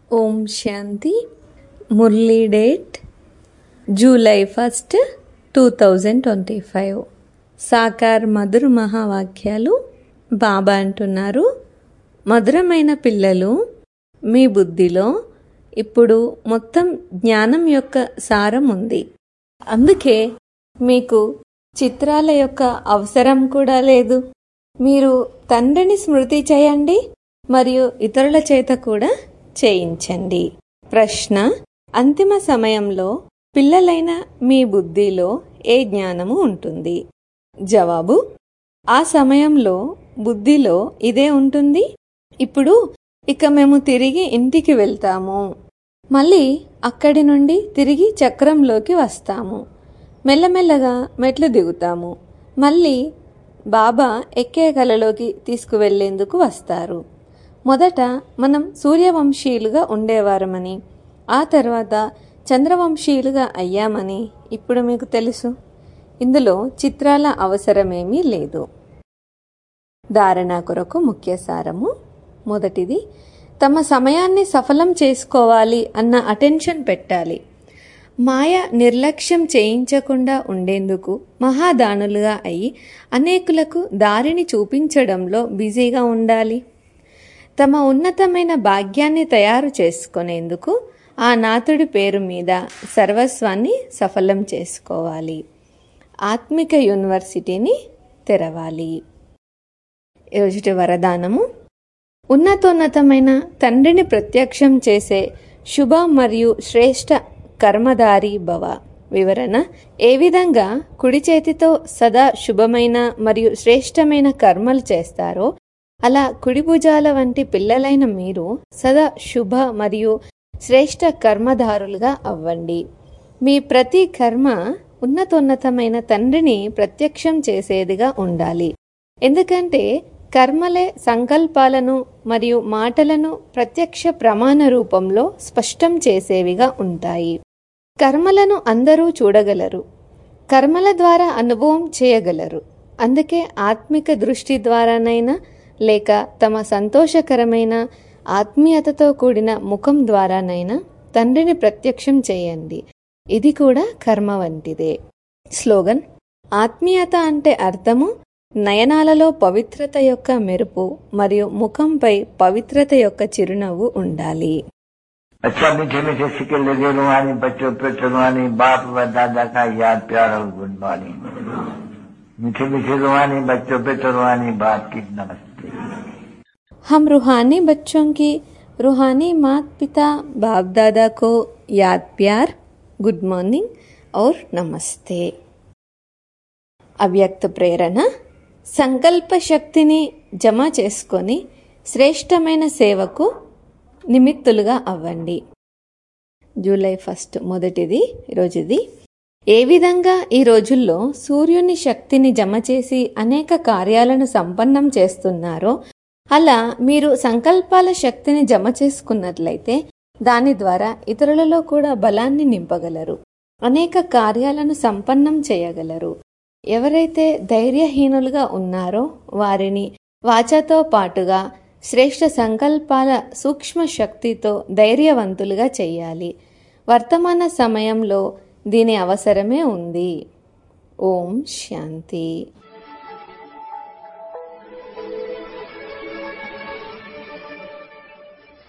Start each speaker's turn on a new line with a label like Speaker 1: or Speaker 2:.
Speaker 1: ఓం శాంతి మురళీ date July first two thousand twenty five సాకార్ మధుర మహావాక్యాలు బాబా అంటున్నారు మధురమైన పిల్లలు మీ బుద్ధిలో ఇప్పుడు మొత్తం జ్ఞానం యొక్క సారం ఉంది అందుకే మీకు చిత్రాల యొక్క అవసరం కూడా లేదు మీరు తండ్రిని స్మృతి చేయండి మరియు ఇతరుల చేత కూడా చేయించండి ప్రశ్న అంతిమ సమయంలో పిల్లలైన మీ బుద్ధిలో ఏ జ్ఞానము ఉంటుంది జవాబు ఆ సమయంలో బుద్ధిలో ఇదే ఉంటుంది ఇప్పుడు ఇక మేము తిరిగి ఇంటికి వెళ్తాము మళ్ళీ అక్కడి నుండి తిరిగి చక్రంలోకి వస్తాము మెల్లమెల్లగా మెట్లు దిగుతాము మళ్ళీ బాబా ఎక్కే కలలోకి తీసుకువెళ్లేందుకు వస్తారు మొదట మనం సూర్యవంశీయులుగా ఉండేవారమని ఆ తర్వాత చంద్రవంశీయులుగా అయ్యామని ఇప్పుడు మీకు తెలుసు ఇందులో చిత్రాల అవసరమేమీ లేదు ధారణ కొరకు ముఖ్య సారము మొదటిది తమ సమయాన్ని సఫలం చేసుకోవాలి అన్న అటెన్షన్ పెట్టాలి మాయ నిర్లక్ష్యం చేయించకుండా ఉండేందుకు మహాదానులుగా అయి అనేకులకు దారిని చూపించడంలో బిజీగా ఉండాలి తమ ఉన్నతమైన భాగ్యాన్ని తయారు చేసుకునేందుకు ఆ నాథుడి పేరు మీద సర్వస్వాన్ని సఫలం చేసుకోవాలి ఆత్మిక యూనివర్సిటీని తెరవాలి ఈరోజుటి వరదానము ఉన్నతోన్నతమైన తండ్రిని ప్రత్యక్షం చేసే శుభ మరియు శ్రేష్ట కర్మధారి భవ వివరణ ఏ విధంగా కుడి చేతితో సదా శుభమైన మరియు శ్రేష్టమైన కర్మలు చేస్తారో అలా కుడి భుజాల వంటి పిల్లలైన మీరు సదా శుభ మరియు శ్రేష్ట కర్మధారులుగా అవ్వండి మీ ప్రతి కర్మ ఉన్నతోన్నతమైన తండ్రిని ప్రత్యక్షం చేసేదిగా ఉండాలి ఎందుకంటే కర్మలే సంకల్పాలను మరియు మాటలను ప్రత్యక్ష ప్రమాణ రూపంలో స్పష్టం చేసేవిగా ఉంటాయి కర్మలను అందరూ చూడగలరు కర్మల ద్వారా అనుభవం చేయగలరు అందుకే ఆత్మిక దృష్టి ద్వారానైనా లేక తమ సంతోషకరమైన ఆత్మీయతతో కూడిన ముఖం ద్వారానైనా తండ్రిని ప్రత్యక్షం చేయండి ఇది కూడా కర్మ వంటిదే స్లోగన్ ఆత్మీయత అంటే అర్థము నయనాలలో పవిత్రత యొక్క మెరుపు మరియు ముఖంపై పవిత్రత యొక్క చిరునవ్వు ఉండాలి
Speaker 2: अच्छा मीठे मीठे सिक्के लगे रुहानी बच्चों पे रुहानी बाप व दादा का याद प्यार और गुड मॉर्निंग मीठे मीठे रुहानी बच्चों पे रुहानी बाप की नमस्ते
Speaker 1: हम रूहानी बच्चों की रूहानी माता पिता बाप दादा को याद प्यार गुड मॉर्निंग और नमस्ते అవ్యక్త ప్రేరణ సంకల్ప శక్తిని జమ చేసుకొని శ్రేష్టమైన సేవకు నిమిత్తులుగా అవ్వండి జూలై ఫస్ట్ మొదటిది ఈరోజుది ఏ విధంగా ఈ రోజుల్లో సూర్యుని శక్తిని జమ చేసి అనేక కార్యాలను సంపన్నం చేస్తున్నారో అలా మీరు సంకల్పాల శక్తిని జమ చేసుకున్నట్లయితే దాని ద్వారా ఇతరులలో కూడా బలాన్ని నింపగలరు అనేక కార్యాలను సంపన్నం చేయగలరు ఎవరైతే ధైర్యహీనులుగా ఉన్నారో వారిని వాచతో పాటుగా శ్రేష్ట సంకల్పాల సూక్ష్మ శక్తితో ధైర్యవంతులుగా చేయాలి వర్తమాన సమయంలో దీని అవసరమే ఉంది ఓం శాంతి